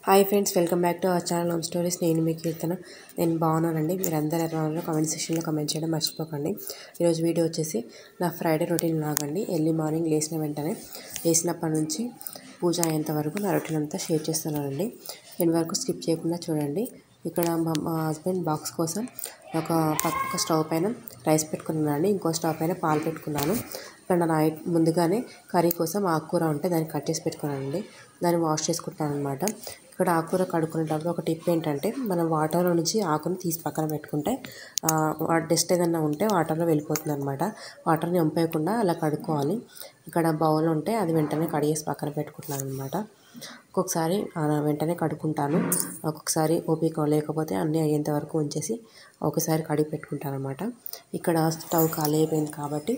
hi friends welcome back to our channel home stories నేను మీ కీర్తన నేను బాగున్నానండి మీరు అందరు ఎలా ఉన్నారో కామెంట్ సెక్షన్లో కామెంట్ చేయడం మర్చిపోకండి ఈరోజు వీడియో వచ్చేసి నా ఫ్రైడే రొటీన్ లాగండి ఎర్లీ మార్నింగ్ లేచిన వెంటనే లేచినప్పటి నుంచి పూజ అయ్యేంత వరకు నా రొటీన్ అంతా షేర్ చేస్తున్నానండి ఎండ్ వరకు స్కిప్ చేయకుండా చూడండి ఇక్కడ మా మా హస్బెండ్ బాక్స్ కోసం ఒక పక్క స్టవ్ పైన రైస్ పెట్టుకున్నానండి ఇంకో స్టవ్ పైన పాలు పెట్టుకున్నాను ఇక్కడ నా నైట్ ముందుగానే కర్రీ కోసం ఆకుకూర ఉంటే దాన్ని కట్ చేసి పెట్టుకున్నానండి దాన్ని వాష్ చేసుకుంటాను అనమాట ఇక్కడ ఆకుకూర కడుక్కునేటప్పుడు ఒక టిప్ ఏంటంటే మనం వాటర్లో నుంచి ఆకుని తీసి పక్కన పెట్టుకుంటే డస్ట్ ఏదన్నా ఉంటే వాటర్లో వెళ్ళిపోతుంది అనమాట వాటర్ని వంపేయకుండా అలా కడుక్కోవాలి ఇక్కడ బౌల్ ఉంటే అది వెంటనే కడిగేసి పక్కన పెట్టుకుంటున్నాను అనమాట ఒక్కొక్కసారి వెంటనే కడుక్కుంటాను ఒక్కొక్కసారి ఓపిక లేకపోతే అన్నీ అయ్యేంత వరకు ఉంచేసి ఒకసారి కడిగి పెట్టుకుంటాను అనమాట ఇక్కడ స్టవ్ ఖాళీ అయిపోయింది కాబట్టి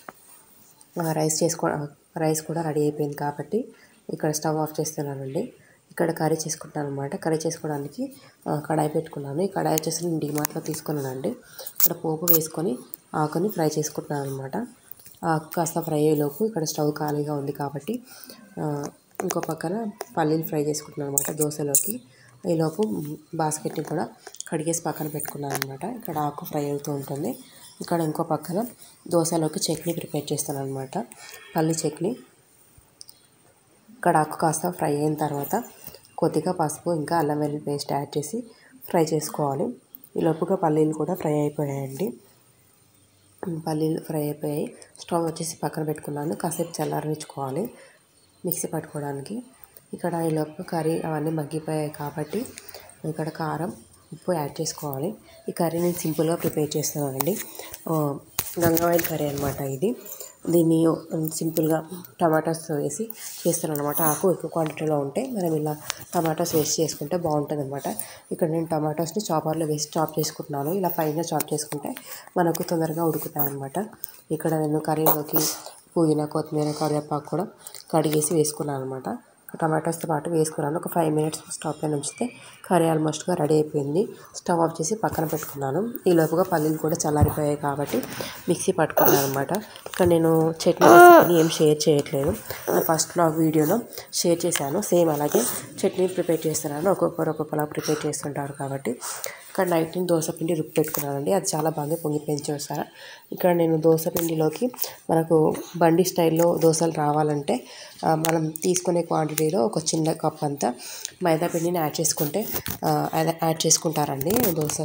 రైస్ చేసుకో రైస్ కూడా రెడీ అయిపోయింది కాబట్టి ఇక్కడ స్టవ్ ఆఫ్ చేస్తున్నానండి ఇక్కడ కర్రీ చేసుకుంటాను అనమాట కర్రీ చేసుకోవడానికి కడాయి పెట్టుకున్నాను ఈ కడాయి వచ్చేసి నేను డిమార్ట్లో తీసుకున్నానండి ఇక్కడ పోపు వేసుకొని ఆకుని ఫ్రై చేసుకుంటున్నాను అనమాట ఆకు కాస్త ఫ్రై అయ్యేలోపు ఇక్కడ స్టవ్ ఖాళీగా ఉంది కాబట్టి ఇంకో పక్కన పల్లీలు ఫ్రై చేసుకుంటున్నాను అనమాట దోశలోకి ఈలోపు బాస్కెట్ని కూడా కడిగేసి పక్కన పెట్టుకున్నాను అనమాట ఇక్కడ ఆకు ఫ్రై అవుతూ ఉంటుంది ఇక్కడ ఇంకో పక్కన దోశలోకి చట్నీ ప్రిపేర్ చేస్తాను అనమాట పల్లి చట్నీ ఇక్కడ ఆకు కాస్త ఫ్రై అయిన తర్వాత కొద్దిగా పసుపు ఇంకా అల్లం వెల్లుల్లి పేస్ట్ యాడ్ చేసి ఫ్రై చేసుకోవాలి ఈ లోపుగా పల్లీలు కూడా ఫ్రై అయిపోయాయండి పల్లీలు ఫ్రై అయిపోయాయి స్టవ్ వచ్చేసి పక్కన పెట్టుకున్నాను కాసేపు చల్లారించుకోవాలి మిక్సీ పట్టుకోవడానికి ఇక్కడ ఈ లోపు కర్రీ అవన్నీ మగ్గిపోయాయి కాబట్టి ఇక్కడ కారం ఉప్పు యాడ్ చేసుకోవాలి ఈ కర్రీ నేను సింపుల్గా ప్రిపేర్ చేస్తున్నానండి గంగావాయిల్ కర్రీ అనమాట ఇది దీన్ని సింపుల్గా టమాటాస్ వేసి చేస్తాను అనమాట ఆకు ఎక్కువ క్వాంటిటీలో ఉంటే మనం ఇలా టమాటాస్ వేసి చేసుకుంటే బాగుంటుంది అనమాట ఇక్కడ నేను టమాటాస్ని చాపర్లో వేసి చాప్ చేసుకుంటున్నాను ఇలా ఫైన్గా చాప్ చేసుకుంటే మనకు తొందరగా ఉడుకుతాయి అనమాట ఇక్కడ నేను కర్రీలోకి పుదీనా కొత్తిమీర కరివేపాకు కూడా కడిగేసి వేసుకున్నాను అనమాట టమాటోస్తో పాటు వేసుకున్నాను ఒక ఫైవ్ మినిట్స్ స్టవ్ పైన ఉంచితే కర్రీ ఆల్మోస్ట్గా రెడీ అయిపోయింది స్టవ్ ఆఫ్ చేసి పక్కన పెట్టుకున్నాను ఈ లోపుగా పల్లీలు కూడా చల్లారిపోయాయి కాబట్టి మిక్సీ పట్టుకున్నాను అనమాట ఇక్కడ నేను చట్నీ ఏం షేర్ చేయట్లేదు ఫస్ట్లో వీడియోలో షేర్ చేశాను సేమ్ అలాగే చట్నీ ప్రిపేర్ చేస్తున్నాను ఒక్కొక్కరు ఒక్కొక్కలా ప్రిపేర్ చేస్తుంటారు కాబట్టి ఇక్కడ నైట్ నేను దోశ పిండి రుబ్బి పెట్టుకున్నానండి అది చాలా బాగా పొంగిపోయింది చూసారా ఇక్కడ నేను దోశ పిండిలోకి మనకు బండి స్టైల్లో దోశలు రావాలంటే మనం తీసుకునే క్వాంటిటీలో ఒక చిన్న కప్ అంతా మైదా పిండిని యాడ్ చేసుకుంటే యాడ్ చేసుకుంటారండి దోశ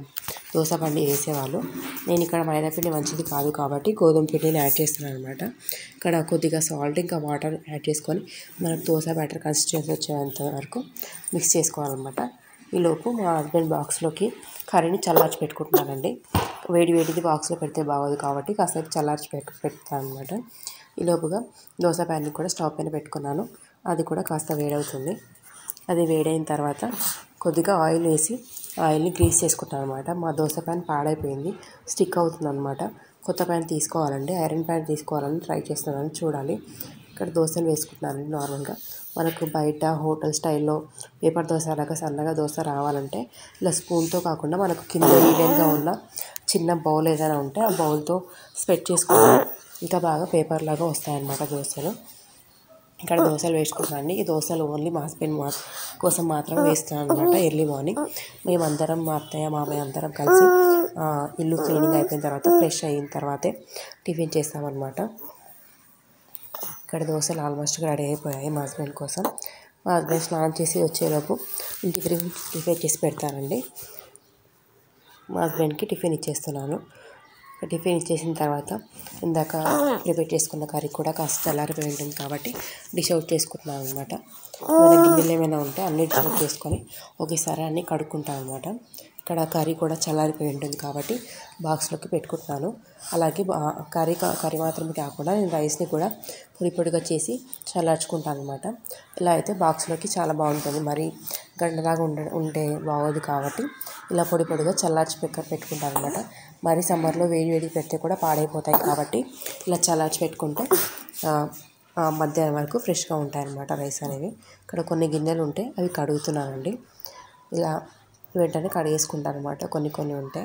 దోశ బండి వేసేవాళ్ళు నేను ఇక్కడ మైదా పిండి మంచిది కాదు కాబట్టి గోధుమ పిండిని యాడ్ చేస్తున్నాను అనమాట ఇక్కడ కొద్దిగా సాల్ట్ ఇంకా వాటర్ యాడ్ చేసుకొని మనకు దోశ బ్యాటర్ కన్సిస్టెన్సీ వచ్చేంత వరకు మిక్స్ చేసుకోవాలన్నమాట ఈలోపు మా హస్బెండ్ బాక్స్లోకి కర్రీని చల్లార్చి పెట్టుకుంటున్నానండి వేడి వేడిది బాక్స్లో పెడితే బాగోదు కాబట్టి కాసేపు చల్లార్చి పెట్టు పెడతాను అనమాట ఈలోపుగా దోశ ప్యాన్ని కూడా స్టవ్ పైన పెట్టుకున్నాను అది కూడా కాస్త వేడవుతుంది అది వేడైన తర్వాత కొద్దిగా ఆయిల్ వేసి ఆయిల్ని గ్రీస్ చేసుకుంటాను అనమాట మా దోశ ప్యాన్ పాడైపోయింది స్టిక్ అవుతుంది అనమాట కొత్త ప్యాన్ తీసుకోవాలండి ఐరన్ ప్యాన్ తీసుకోవాలని ట్రై చేస్తున్నాను చూడాలి ఇక్కడ దోశలు వేసుకుంటున్నాను నార్మల్గా మనకు బయట హోటల్ స్టైల్లో పేపర్ దోశ లాగా సన్నగా దోశ రావాలంటే ఇలా స్పూన్తో కాకుండా మనకు కింద ఈవెన్గా ఉన్న చిన్న బౌల్ ఏదైనా ఉంటే ఆ బౌల్తో స్ప్రెడ్ చేసుకుంటే ఇంకా బాగా పేపర్ లాగా వస్తాయన్నమాట దోశలు ఇక్కడ దోశలు వేసుకుంటున్నాను ఈ దోశలు ఓన్లీ మా హస్బెండ్ మా కోసం మాత్రం వేస్తున్నాను అనమాట ఎర్లీ మార్నింగ్ మేమందరం మా అత్తయ్య మామయ్య అందరం కలిసి ఇల్లు క్లీనింగ్ అయిపోయిన తర్వాత ఫ్రెష్ అయిన తర్వాతే టిఫిన్ చేస్తామన్నమాట ఇక్కడ దోశలు ఆల్మోస్ట్గా రెడీ అయిపోయాయి మా హస్బెండ్ కోసం మా హస్బెండ్ స్నానం చేసి వచ్చేలోపు ఇంటి టిఫిన్ చేసి పెడతానండి మా హస్బెండ్కి టిఫిన్ ఇచ్చేస్తున్నాను టిఫిన్ ఇచ్చేసిన తర్వాత ఇందాక ప్రిపేర్ చేసుకున్న కర్రీ కూడా కాస్త చల్లారిపోయి ఉంటుంది కాబట్టి డిష్ అవుట్ చేసుకుంటున్నాను అనమాట మన గిన్నెలు ఏమైనా ఉంటే అన్ని డిష్ అవుట్ చేసుకొని ఒకేసారి అన్నీ కడుక్కుంటాను అనమాట ఇక్కడ కర్రీ కూడా చల్లారిపోయి ఉంటుంది కాబట్టి బాక్స్లోకి పెట్టుకుంటున్నాను అలాగే కర్రీ కర్రీ మాత్రమే కాకుండా నేను రైస్ని కూడా పొడి పొడిగా చేసి చల్లార్చుకుంటాను అనమాట ఇలా అయితే బాక్స్లోకి చాలా బాగుంటుంది మరి గండలాగా ఉండ ఉంటే బాగోదు కాబట్టి ఇలా పొడి పొడిగా చల్లార్చి పెక్క పెట్టుకుంటాను అనమాట మరి సమ్మర్లో వేడి వేడి పెడితే కూడా పాడైపోతాయి కాబట్టి ఇలా చల్లార్చి పెట్టుకుంటే మధ్యాహ్నం వరకు ఫ్రెష్గా ఉంటాయి అన్నమాట రైస్ అనేవి ఇక్కడ కొన్ని గిన్నెలు ఉంటే అవి కడుగుతున్నానండి ఇలా వెంటనే కడిగేసుకుంటాను అనమాట కొన్ని కొన్ని ఉంటాయి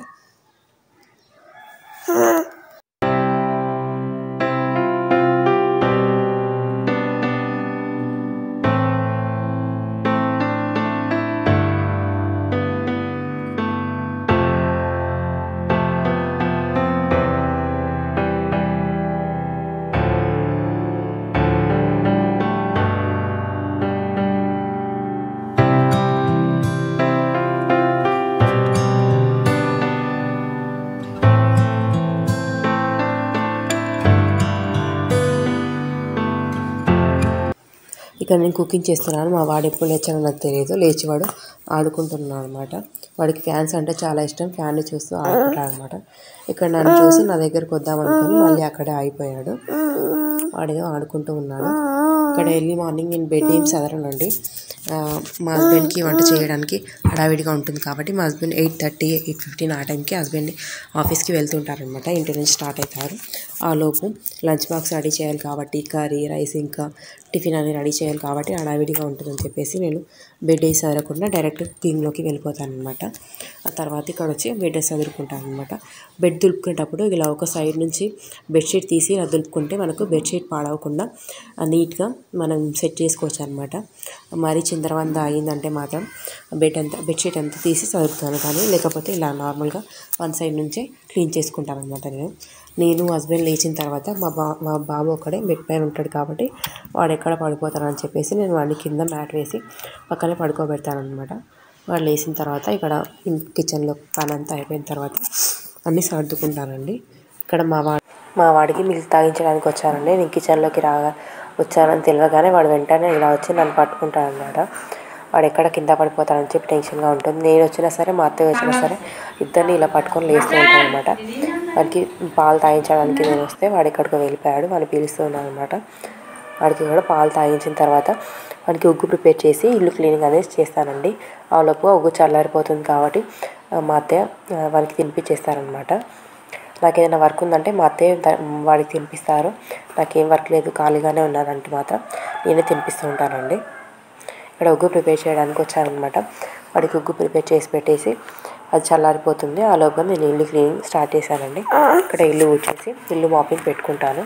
ఇక్కడ నేను కుకింగ్ చేస్తున్నాను మా వాడు ఎప్పుడు లేచానో నాకు తెలియదు లేచివాడు ఆడుకుంటున్నాను అనమాట వాడికి ఫ్యాన్స్ అంటే చాలా ఇష్టం ఫ్యాన్ చూస్తూ ఆడుకుంటాడు అనమాట ఇక్కడ నన్ను చూసి నా దగ్గరకు వద్దామనుకుని మళ్ళీ అక్కడే ఆగిపోయాడు వాడేదో ఆడుకుంటూ ఉన్నాడు ఇక్కడ ఎర్లీ మార్నింగ్ నేను బెడ్ ఏం చదవనండి ఆ, మా హస్బెండ్కి వంట చేయడానికి హడావిడిగా ఉంటుంది కాబట్టి మా husband eight thirty eight fifteen ఆ టైంకి హస్బెండ్ ఆఫీస్కి వెళ్తుంటారనమాట ఇంటి నుంచి స్టార్ట్ అవుతారు ఆ లోపు లంచ్ బాక్స్ రెడీ చేయాలి కాబట్టి కర్రీ రైస్ ఇంకా టిఫిన్ అని రెడీ చేయాలి కాబట్టి హడావిడిగా ఉంటుందని చెప్పేసి నేను బెడ్ వేసి చదవకుండా డైరెక్ట్ కుకింగ్లోకి వెళ్ళిపోతాను అనమాట ఆ తర్వాత ఇక్కడ వచ్చి బెడ్ వేసి చదువుకుంటాను అనమాట బెడ్ దులుపుకునేటప్పుడు ఇలా ఒక సైడ్ నుంచి బెడ్షీట్ తీసి ఇలా దులుపుకుంటే మనకు బెడ్షీట్ పాడవకుండా నీట్గా మనం సెట్ చేసుకోవచ్చు అనమాట మరీ చిందరవంద అయిందంటే మాత్రం బెడ్ అంతా బెడ్షీట్ అంతా తీసి చదువుతాను కానీ లేకపోతే ఇలా నార్మల్గా వన్ సైడ్ నుంచే క్లీన్ చేసుకుంటాను అనమాట నేను నేను హస్బెండ్ లేచిన తర్వాత మా బా మా బాబు ఒక్కడే బెడ్ పైన ఉంటాడు కాబట్టి వాడు ఎక్కడ పడిపోతాడని చెప్పేసి నేను వాడిని కింద మ్యాట్ వేసి పక్కనే పడుకోబెడతాను అనమాట వాడు లేచిన తర్వాత ఇక్కడ కిచెన్లో పని అంతా అయిపోయిన తర్వాత అన్నీ సర్దుకుంటానండి ఇక్కడ మా వాడు మా వాడికి మిల్క్ తాగించడానికి వచ్చానండి నేను కిచెన్లోకి రాగా వచ్చానని తెలియగానే వాడు వెంటనే ఇలా వచ్చి నన్ను పట్టుకుంటాడు అనమాట వాడు ఎక్కడ కింద పడిపోతాడని చెప్పి టెన్షన్గా ఉంటుంది నేను వచ్చినా సరే మా అత్తయ్య వచ్చినా సరే ఇద్దరిని ఇలా పట్టుకొని లేస్తూ ఉంటాను అనమాట వాడికి పాలు తాగించడానికి నేను వస్తే వాడు ఎక్కడికో వెళ్ళిపోయాడు వాడిని పిలుస్తున్నాను అనమాట వాడికి కూడా పాలు తాగించిన తర్వాత వాడికి ఉగ్గు ప్రిపేర్ చేసి ఇల్లు క్లీనింగ్ అనేది చేస్తానండి ఆ లోపు ఉగ్గు చల్లారిపోతుంది కాబట్టి ఆ, మా అత్తయ్య ఆ, వాడికి తినిపించేస్తారనమాట నాకు ఏదైనా వర్క్ ఉందంటే మా అత్తయ్య ద- వాడికి తినిపిస్తారు నాకేం వర్క్ లేదు ఖాళీగానే ఉన్నానంటే మాత్రం నేనే తినిపిస్తూ ఉంటానండి ఇక్కడ ఉగ్గు ప్రిపేర్ చేయడానికి వచ్చానమాట వాడికి ఉగ్గు ప్రిపేర్ చేసి పెట్టేసి అది చల్లారిపోతుంది ఆ లోపల నేను ఇల్లు క్లీనింగ్ స్టార్ట్ చేశానండి ఇక్కడ ఇల్లు ఊడ్చేసి ఇల్లు మాపింగ్ పెట్టుకుంటాను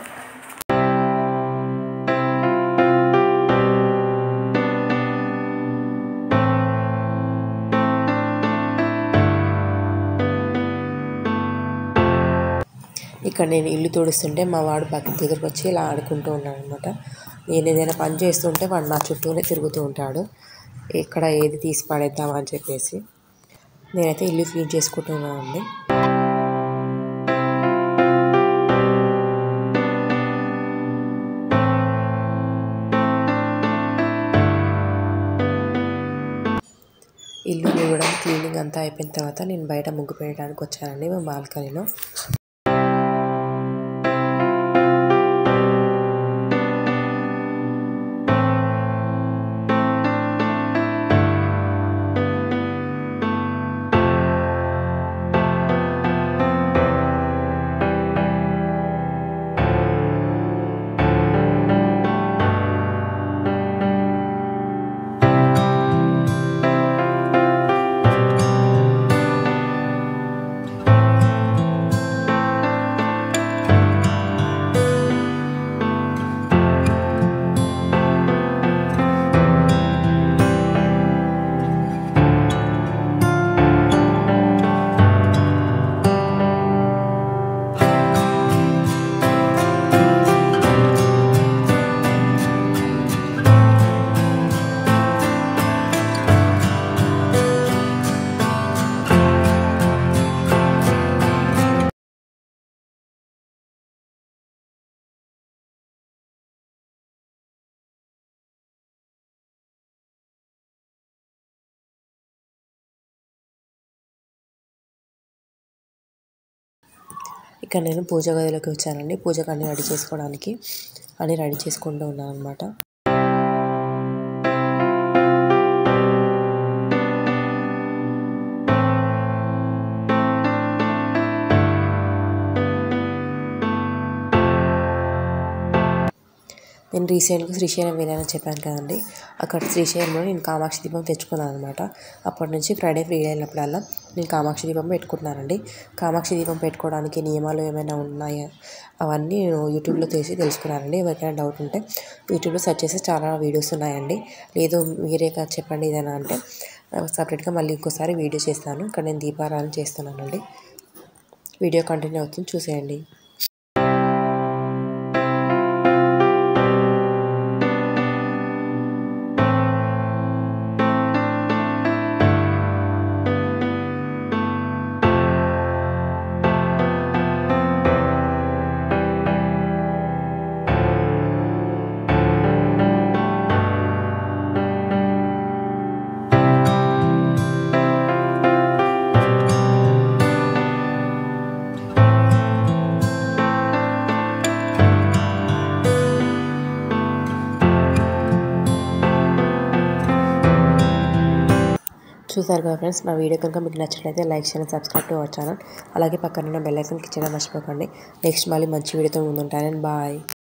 ఇక్కడ నేను ఇల్లు తుడుస్తుంటే మా వాడు పక్కన దగ్గరకు వచ్చి ఇలా ఆడుకుంటూ ఉన్నాడు అనమాట నేను ఏదైనా పని చేస్తుంటే వాడు నా చుట్టూనే తిరుగుతూ ఉంటాడు ఇక్కడ ఏది తీసి పడేద్దామా అని చెప్పేసి నేనైతే ఇల్లు క్లీన్ చేసుకుంటున్నానండి ఇల్లు తుడవడం క్లీనింగ్ అంతా అయిపోయిన తర్వాత నేను బయట ముగ్గు పెట్టడానికి వచ్చానండి మా బాల్కనీలో ఇక్కడ నేను పూజ గదిలోకి వచ్చానండి పూజకు అన్ని రెడీ చేసుకోవడానికి అన్ని రెడీ చేసుకుంటూ ఉన్నాను అనమాట నేను రీసెంట్గా శ్రీశైలం వెళ్ళానని చెప్పాను కదండి అక్కడ శ్రీశైలంలో నేను కామాక్షి దీపం తెచ్చుకున్నాను అనమాట అప్పటి నుంచి ఫ్రైడే ఫ్రీ అయినప్పుడల్లా నేను కామాక్షి దీపం పెట్టుకుంటున్నానండి కామాక్షి దీపం పెట్టుకోవడానికి నియమాలు ఏమైనా ఉన్నాయా అవన్నీ నేను యూట్యూబ్లో తెలిసి తెలుసుకున్నానండి ఎవరికైనా డౌట్ ఉంటే యూట్యూబ్లో సెర్చ్ చేసి చాలా వీడియోస్ ఉన్నాయండి లేదు మీరే కాదు చెప్పండి ఇదేనా అంటే సపరేట్గా మళ్ళీ ఇంకోసారి వీడియో చేస్తాను ఇక్కడ నేను దీపారాధన చేస్తున్నానండి వీడియో కంటిన్యూ అవుతుంది చూసేయండి చూసారు కదా ఫ్రెండ్స్ నా వీడియో కనుక మీకు నచ్చినట్లయితే లైక్ చేయండి సబ్స్క్రైబ్ టు అవర్ ఛానల్ అలాగే పక్కన ఉన్న బెల్ ఐకన్ క్లిక్ చేయడం మర్చిపోకండి నెక్స్ట్ మళ్ళీ మంచి వీడియోతో ముందుంటానని బాయ్